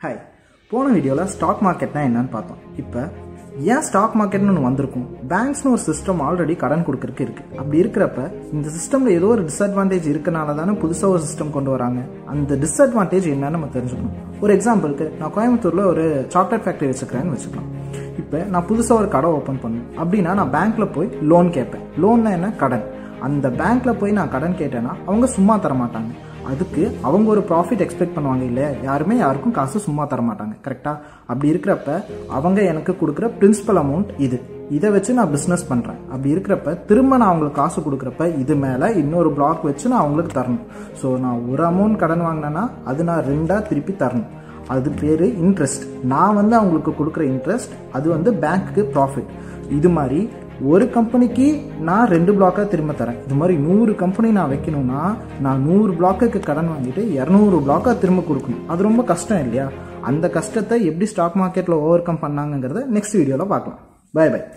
hi போன வீடியோவில் stock மார்க்கெட்னா என்னன்னு பார்த்தோம் இப்போ ஏன் ஸ்டாக் மார்க்கெட்னு ஒன்று வந்திருக்கும் பேங்க்ஸ்னு ஒரு சிஸ்டம் ஆல்ரெடி கடன் கொடுக்கறதுக்கு இருக்கு அப்படி இருக்கிறப்ப இந்த சிஸ்டமில் ஏதோ ஒரு டிஸ்அட்வான்டேஜ் இருக்கனால தானே புதுசாக ஒரு சிஸ்டம் கொண்டு வராங்க அந்த டிஸ்அட்வான்டேஜ் என்னன்னு நம்ம தெரிஞ்சுக்கணும் ஒரு எக்ஸாம்பிளுக்கு நான் கோயம்புத்தூரில் ஒரு சாக்லேட் ஃபேக்ட்ரி வச்சுக்கிறேன்னு வச்சுக்கலாம் இப்போ நான் புதுசாக ஒரு கடை ஓப்பன் பண்ணேன் அப்படின்னா நான் பேங்க்ல போய் லோன் கேட்பேன் லோன்னா என்ன கடன் அந்த பேங்க்ல போய் நான் கடன் கேட்டேன்னா அவங்க சும்மா தர மாட்டாங்க அதுக்கு அவங்க ஒரு ப்ராஃபிட் எக்ஸ்பெக்ட் பண்ணுவாங்க இல்லையா யாருமே யாருக்கும் காசு சும்மா தர மாட்டாங்க கரெக்டா அப்படி இருக்கிறப்ப அவங்க எனக்கு கொடுக்குற பிரின்சிபல் அமௌண்ட் இது இதை வச்சு நான் பிஸ்னஸ் பண்ணுறேன் அப்படி இருக்கிறப்ப திரும்ப நான் அவங்களுக்கு காசு கொடுக்குறப்ப இது மேலே இன்னொரு பிளாக் வச்சு நான் அவங்களுக்கு தரணும் ஸோ நான் ஒரு அமௌண்ட் கடன் வாங்கினேன்னா அது நான் ரெண்டாக திருப்பி தரணும் அது பேர் இன்ட்ரெஸ்ட் நான் வந்து அவங்களுக்கு கொடுக்குற இன்ட்ரெஸ்ட் அது வந்து பேங்க்குக்கு ப்ராஃபிட் இது மாதிரி ஒரு கம்பெனிக்கு நான் ரெண்டு பிளாக்காக திரும்ப தரேன் இது மாதிரி நூறு கம்பெனி நான் வைக்கணும்னா நான் நூறு பிளாக்குக்கு கடன் வாங்கிட்டு இரநூறு பிளாக்காக திரும்ப கொடுக்கணும் அது ரொம்ப கஷ்டம் இல்லையா அந்த கஷ்டத்தை எப்படி ஸ்டாக் மார்க்கெட்டில் ஓவர் கம் பண்ணாங்கங்கிறத நெக்ஸ்ட் வீடியோவில் பார்க்கலாம் பை பை